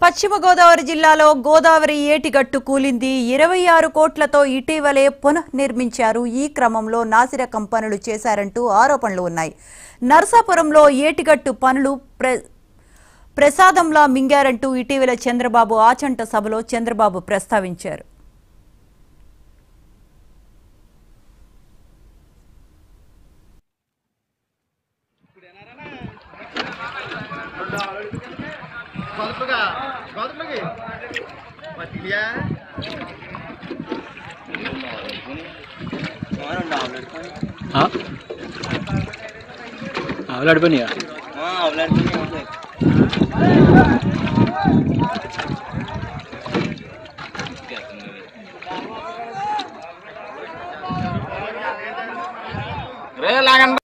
పశ్చిమ గోదావరి జిల్లాలో గోదావరి ఏటిగట్టు కూలింది ఇరవై ఆరు కోట్లతో ఇటీవలే పునఃనిర్మించారు ఈ క్రమంలో నాసిరకం పనులు చేశారంటూ ఆరోపణలు ఉన్నాయి నర్సాపురంలో ఏటిగట్టు పనులు ప్ర ప్రసాదంలా మింగారంటూ ఇటీవల చంద్రబాబు ఆచంట సభలో చంద్రబాబు ప్రస్తావించారు గొదపగా గొదపకి పతిలియా हाँ आंवला बनिया రే లాగండి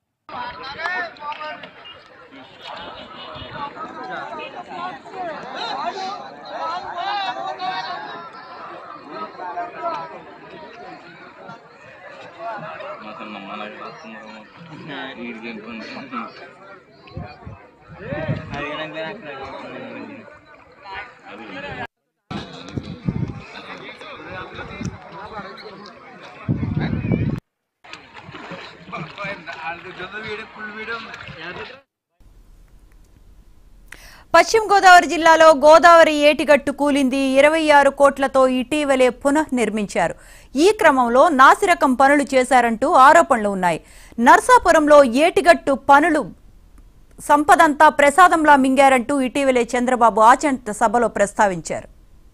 పశ్చిమ గోదావరి జిల్లాలో గోదావరి ఏటిగట్టు కూలింది ఇరవై ఆరు కోట్లతో ఇటీవలే పునఃనిర్మించారు ఈ క్రమంలో నాసిరకం పనులు చేశారంటూ ఆరోపణలు ఉన్నాయి నర్సాపురంలో ఏటిగట్టు పనులు సంపదంతా ప్రసాదంలా మింగారంటూ ఇటీవలే చంద్రబాబు ఆచంట సభలో ప్రస్తావించారు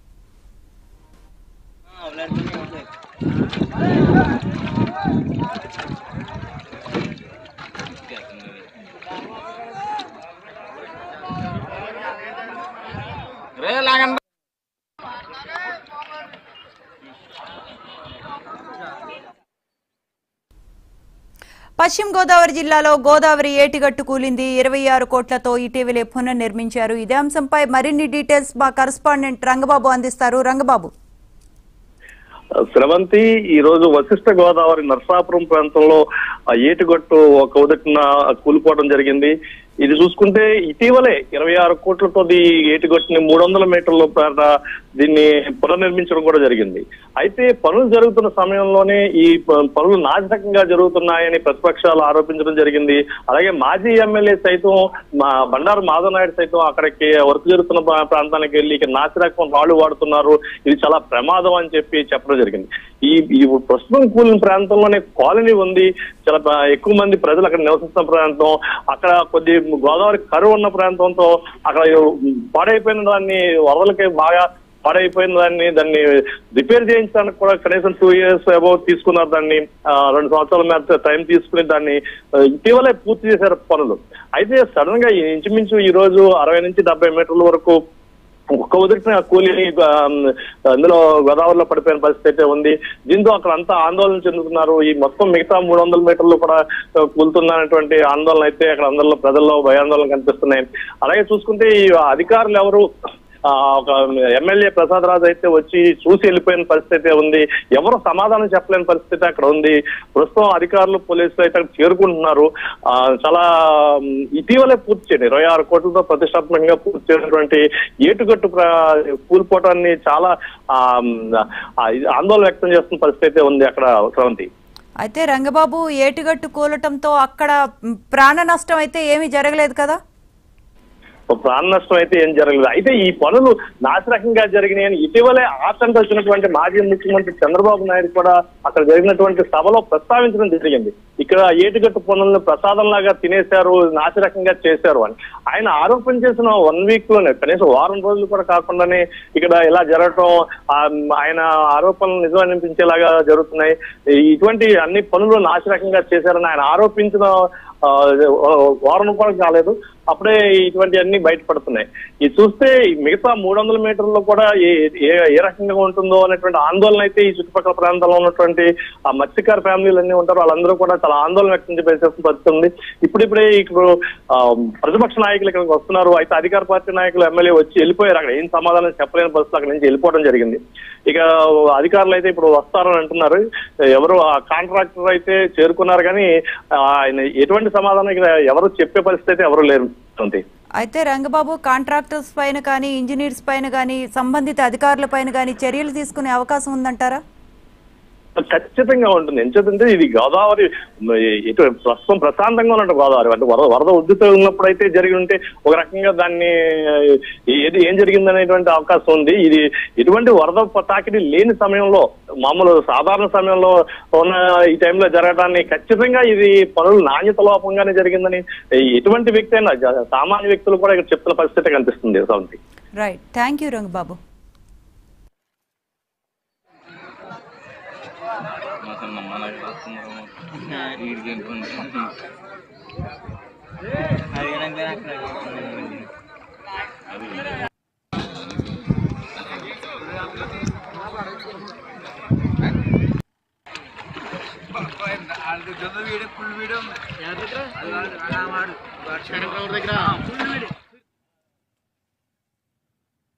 రే లాగండి పశ్చిమ గోదావరి జిల్లాలో గోదావరి ఏటిగట్టు కూలింది ఇరవై ఆరు కోట్లతో ఇటీవలే పునర్నిర్మించారు ఇదే అంశంపై మరిన్ని డీటెయిల్స్ మా కరస్పాండెంట్ రంగబాబు అందిస్తారు రంగబాబు స్రవంతి ఈ రోజు వశిష్ఠ గోదావరి నర్సాపురం ప్రాంతంలో ఆ ఏటిగట్టు ఒక ఉదటిన కూలిపోవడం జరిగింది ఇది చూసుకుంటే ఇటీవలే ఇరవై ఆరు కోట్లతో ఈ ఏటిగట్టుని మూడు వందల మీటర్ల పేట దీన్ని పునర్నిర్మించడం కూడా జరిగింది అయితే పనులు జరుగుతున్న సమయంలోనే ఈ ప- పనులు నాశనకంగా జరుగుతున్నాయని ప్రతిపక్షాలు ఆరోపించడం జరిగింది అలాగే మాజీ ఎమ్మెల్యే సైతం మా బండారు మాధవ్ నాయుడు సైతం అక్కడికి వర్క్ జరుగుతున్న ప్రా- ప్రాంతానికి వెళ్ళి ఇక నాసిరకం రాళ్లు వాడుతున్నారు ఇది చాలా ప్రమాదం అని చెప్పి చెప్పడం జరిగింది ఈ ఈ ప్రస్తుతం కూలిన ప్రాంతంలోనే కాలనీ ఉంది చాలా ప- ఎక్కువ మంది ప్రజలు అక్కడ నివసిస్తున్న ప్రాంతం అక్కడ కొద్ది గోదావరి కరువు ఉన్న ప్రాంతంతో అక్కడ పాడైపోయిన దాన్ని వరదలకి బాగా పాడైపోయిన దాన్ని దాన్ని రిపేర్ చేయించడానికి కూడా కనీసం టూ ఇయర్స్ అబౌవ్ తీసుకున్నారు దాన్ని ఆ, రెండు సంవత్సరాల మీద టైం తీసుకుని దాన్ని ఆ, ఇటీవలే పూర్తి చేశారు పనులు అయితే సడన్ గా ఈ ఇంచుమించు ఈ రోజు అరవై నుంచి డెబ్బై మీటర్ల వరకు ఒక్క ఉదిరిన కూలి ఆ, అందులో గోదావరిలో పడిపోయిన పరిస్థితి అయితే ఉంది దీంతో అక్కడ అంతా ఆందోళన చెందుతున్నారు ఈ మొత్తం మిగతా మూడు వందల మీటర్లు కూడా ఆ, కూలుతున్నటువంటి ఆందోళన అయితే అక్కడ అందరిలో ప్రజల్లో భయాందోళన కనిపిస్తున్నాయి అలాగే చూసుకుంటే ఈ అధికారులు ఎవరు ఆ, ఒక ఎమ్మెల్యే ప్రసాద్ రాజు అయితే వచ్చి చూసి వెళ్ళిపోయిన పరిస్థితి అయితే ఉంది ఎవరు సమాధానం చెప్పలేని పరిస్థితి అక్కడ ఉంది ప్రస్తుతం అధికారులు పోలీసులు అయితే అక్కడ చేరుకుంటున్నారు ఆ, చాలా ఉమ్, ఇటీవలే పూర్తి చేయండి ఇరవై ఆరు కోట్లతో ప్రతిష్టాత్మకంగా పూర్తి చేసినటువంటి ఏటుగట్టు ప్ర- కూలిపోవటాన్ని చాలా ఆ, ఉమ్, ఆ, ఇది ఆందోళన వ్యక్తం చేస్తున్న పరిస్థితి అయితే ఉంది అక్కడ క్రమంతి అయితే రంగబాబు ఏటిగట్టు కూలటంతో అక్కడ మ్, ప్రాణ నష్టం అయితే ఏమీ జరగలేదు కదా ప్రాణ నష్టం అయితే ఏం జరగలేదు అయితే ఈ పనులు నాశరకంగా జరిగినాయని ఇటీవలే ఆతంక వచ్చినటువంటి మాజీ ముఖ్యమంత్రి చంద్రబాబు నాయుడు కూడా అక్కడ జరిగినటువంటి సభలో ప్రస్తావించడం జరిగింది ఇక్కడ ఏటుగట్టు పనులను ప్రసాదం లాగా తినేశారు నాశరకంగా చేశారు అని ఆయన ఆరోపణ చేసిన వన్ వీక్ లోనే కనీసం వారం రోజులు కూడా కాకుండానే ఇక్కడ ఇలా జరగటం ఆ, ఆయన ఆరోపణలు నిజం అనిపించేలాగా జరుగుతున్నాయి ఇటువంటి అన్ని పనులు నాశరకంగా చేశారని ఆయన ఆరోపించిన ఆ, వారం కూడా కాలేదు అప్పుడే ఇటువంటి అన్ని బయటపడుతున్నాయి ఇది చూస్తే ఈ మిగతా మూడు వందల మీటర్లో కూడా ఏ ఏ- ఏ రకంగా ఉంటుందో అనేటువంటి ఆందోళన అయితే ఈ చుట్టుపక్కల ప్రాంతాల్లో ఉన్నటువంటి ఆ మత్స్యకార ఫ్యామిలీలు అన్ని ఉంటారు వాళ్ళందరూ కూడా చాలా ఆందోళన వ్యక్తం చేసే పరిస్థితి ఉంది ఇప్పుడిప్పుడే ఇప్పుడు ఆ, ప్రతిపక్ష నాయకులు ఇక్కడికి వస్తున్నారు అయితే అధికార పార్టీ నాయకులు ఎమ్మెల్యే వచ్చి వెళ్ళిపోయారు అక్కడ ఏం సమాధానం చెప్పలేని పరిస్థితి అక్కడ నుంచి వెళ్ళిపోవడం జరిగింది ఇక అధికారులు అయితే ఇప్పుడు వస్తారని అంటున్నారు ఎవరు ఆ కాంట్రాక్టర్ అయితే చేరుకున్నారు కానీ ఆ, ఆయన ఎటువంటి సమాధానం ఇక్కడ ఎవరు చెప్పే పరిస్థితి అయితే ఎవరు లేరు అంతే అయితే రంగబాబు కాంట్రాక్టర్స్ పైన కానీ ఇంజనీర్స్ పైన కానీ సంబంధిత అధికారుల పైన కానీ చర్యలు తీసుకునే అవకాశం ఉందంటారా ఖచ్చితంగా ఉంటుంది ఎందుకంటే ఇది గోదావరి ఇటు ప్రస్తుతం ప్రశాంతంగా ఉన్నట్టు గోదావరి అంటే వరద వరద ఉద్దితో ఉన్నప్పుడు అయితే జరిగి ఉంటే ఒక రకంగా దాన్ని ఏది ఏం జరిగిందనేటువంటి అవకాశం ఉంది ఇది ఎటువంటి వరద తాకిడి లేని సమయంలో మామూలు సాధారణ సమయంలో ఉన్న ఈ టైంలో జరగడాన్ని ఖచ్చితంగా ఇది పనులు నాణ్యత లోపంగానే జరిగిందని ఎటువంటి వ్యక్తి అయినా జ- సామాన్య వ్యక్తులు కూడా ఇక్కడ చెప్తున్న పరిస్థితి కనిపిస్తుంది సౌంతి రైట్ థ్యాంక్ యూ రంగబాబు దగ్గర